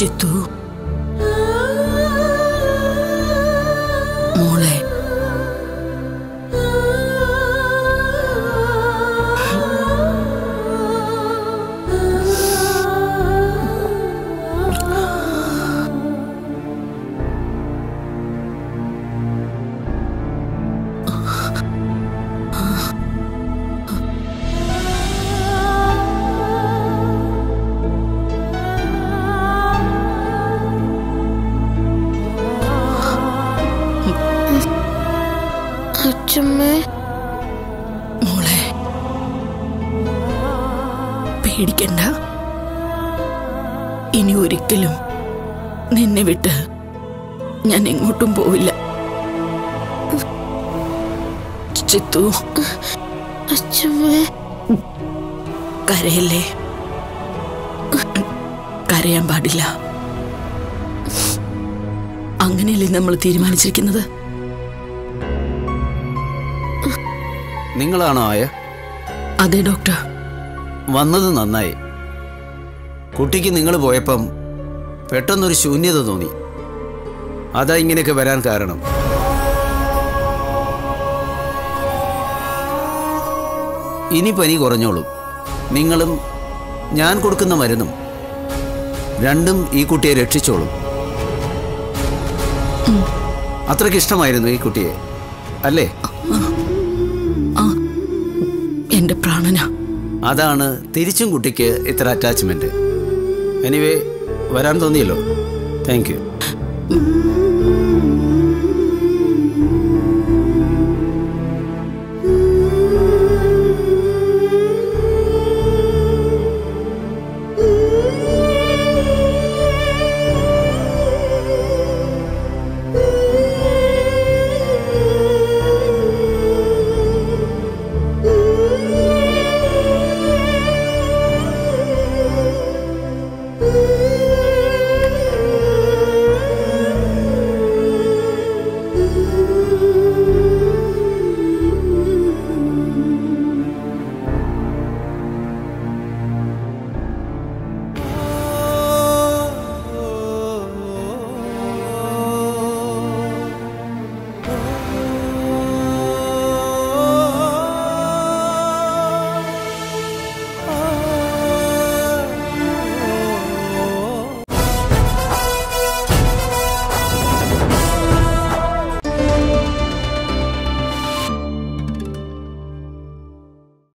ചിത്തു മോളെ അച്ഛമ്മേ മോളെ പേടിക്കണ്ട ഇനി ഒരിക്കലും നിന്നെ വിട്ട് ഞാൻ എങ്ങോട്ടും പോവില്ല ചിത്തു അച്ഛമ്മേ കരയല്ലേ കരയാൻ പാടില്ല അങ്ങനെയല്ലേ നമ്മൾ തീരുമാനിച്ചിരിക്കുന്നത് നിങ്ങളാണോ ആയ അതെ ഡോക്ടർ വന്നത് നന്നായി കുട്ടിക്ക് നിങ്ങൾ പോയപ്പം പെട്ടെന്നൊരു ശൂന്യത തോന്നി അതാ ഇങ്ങനെയൊക്കെ വരാൻ കാരണം ഇനി പനി കുറഞ്ഞോളും നിങ്ങളും ഞാൻ കൊടുക്കുന്ന മരുന്നും രണ്ടും ഈ കുട്ടിയെ രക്ഷിച്ചോളും അത്രയ്ക്ക് ഇഷ്ടമായിരുന്നു ഈ കുട്ടിയെ അല്ലേ എന്റെ പ്രാണനാ അതാണ് തിരിച്ചും കുട്ടിക്ക് ഇത്ര അറ്റാച്ച്മെന്റ് എനിവേ വരാൻ തോന്നിയല്ലോ താങ്ക് യു